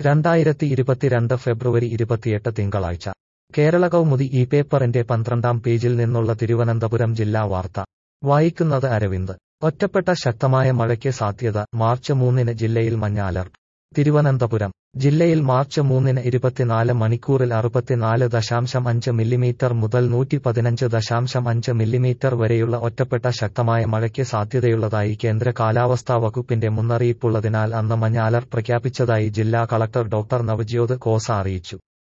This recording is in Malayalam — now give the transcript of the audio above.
രണ്ടായിരത്തി ഇരുപത്തിരണ്ട് ഫെബ്രുവരി ഇരുപത്തിയെട്ട് തിങ്കളാഴ്ച കേരള കൗമുദി ഈ പേപ്പറിന്റെ പന്ത്രണ്ടാം പേജിൽ നിന്നുള്ള തിരുവനന്തപുരം ജില്ലാ വാർത്ത വായിക്കുന്നത് അരവിന്ദ് ഒറ്റപ്പെട്ട ശക്തമായ മഴയ്ക്ക് സാധ്യത മാർച്ച് മൂന്നിന് ജില്ലയിൽ മഞ്ഞ അലർട്ട് തിരുവനന്തപുരം ജില്ലയിൽ മാർച്ച് മൂന്നിന് ഇരുപത്തിനാല് മണിക്കൂറിൽ അറുപത്തിനാല് ദശാംശം അഞ്ച് മില്ലിമീറ്റർ മുതൽ നൂറ്റി പതിനഞ്ച് ദശാംശം അഞ്ച് മില്ലിമീറ്റർ വരെയുള്ള ഒറ്റപ്പെട്ട ശക്തമായ മഴയ്ക്ക് സാധ്യതയുള്ളതായി കേന്ദ്ര കാലാവസ്ഥാ വകുപ്പിന്റെ മുന്നറിയിപ്പുള്ളതിനാൽ അന്ന് മഞ്ഞ അലർട്ട് പ്രഖ്യാപിച്ചതായി ജില്ലാ കളക്ടർ ഡോക്ടർ നവജ്യോത് ഖോസ അറിയിച്ചു